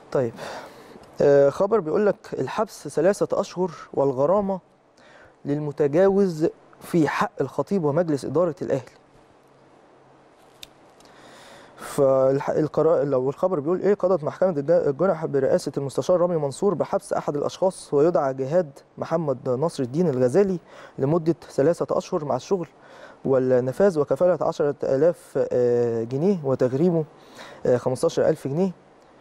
طيب آه، خبر بيقول لك الحبس ثلاثة أشهر والغرامة للمتجاوز في حق الخطيب ومجلس إدارة الأهلي فالقرار لو الخبر بيقول ايه قضت محكمه الج- الجنح برئاسه المستشار رامي منصور بحبس احد الاشخاص ويدعى جهاد محمد نصر الدين الغزالي لمده ثلاثه اشهر مع الشغل والنفاذ وكفاله 10000 آه، جنيه وتغريمه آه، 15000 جنيه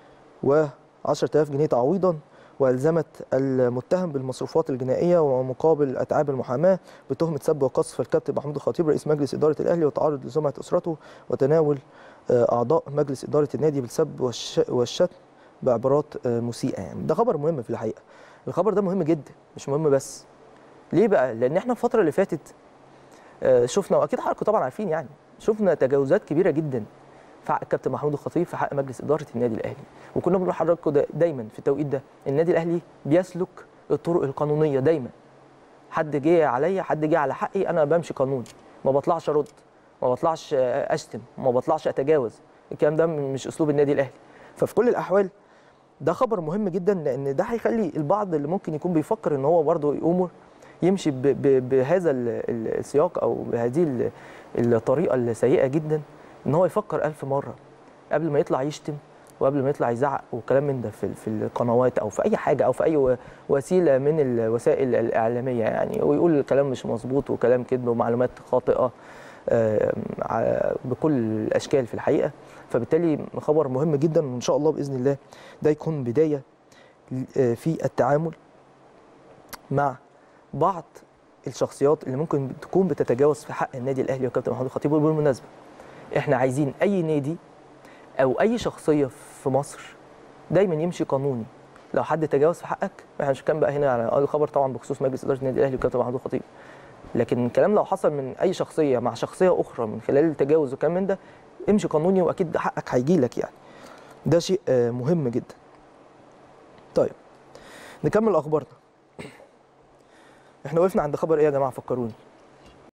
و10000 جنيه تعويضا والزمت المتهم بالمصروفات الجنائيه ومقابل اتعاب المحاماه بتهمه سب وقذف الكابتن محمود الخطيب رئيس مجلس اداره الاهلي وتعرض لسمعه اسرته وتناول آه، اعضاء مجلس اداره النادي بالسب والش- والشتم بعبارات آه، مسيئه يعني ده خبر مهم في الحقيقه الخبر ده مهم جدا مش مهم بس ليه بقى لان احنا الفتره اللي فاتت آه، شفنا واكيد حضراتكم طبعا عارفين يعني شفنا تجاوزات كبيره جدا في حق الكابتن محمود الخطيب في حق مجلس اداره النادي الاهلي وكنا بنقول لحضراتكم دا- دايما في التوقيت ده النادي الاهلي بيسلك الطرق القانونيه دايما حد جه عليا حد جه على حقي انا بمشي قانوني ما بطلعش ارد ما بطلعش آه، اشتم ما بطلعش اتجاوز الكلام ده مش اسلوب النادي الاهلي ففي كل الاحوال ده خبر مهم جدا لان ده هيخلي البعض اللي ممكن يكون بيفكر ان هو برضه يقوم يمشي ب- ب- بهذا ال- ال- السياق او بهذه ال- الطريقه السيئه جدا ان هو يفكر ألف مره قبل ما يطلع يشتم وقبل ما يطلع يزعق وكلام من ده في في القنوات او في اي حاجه او في اي و- وسيله من الوسائل الاعلاميه يعني ويقول كلام مش مظبوط وكلام كذب ومعلومات خاطئه آه، ع- بكل الاشكال في الحقيقه فبالتالي خبر مهم جدا وان شاء الله باذن الله ده يكون بدايه آه، في التعامل مع بعض الشخصيات اللي ممكن تكون بتتجاوز في حق النادي الاهلي وكابتن محمود الخطيب وبالمناسبه احنا عايزين اي نادي او اي شخصيه في مصر دايما يمشي قانوني لو حد تجاوز في حقك احنا مش كان بقى هنا على الخبر طبعا بخصوص مجلس اداره النادي الاهلي وكابتن محمود الخطيب لكن الكلام لو حصل من اي شخصيه مع شخصيه اخرى من خلال التجاوز وكلام من ده امشي قانوني واكيد حقك هيجي لك يعني ده شيء آه، مهم جدا طيب نكمل اخبارنا احنا وقفنا عند خبر ايه يا جماعه فكروني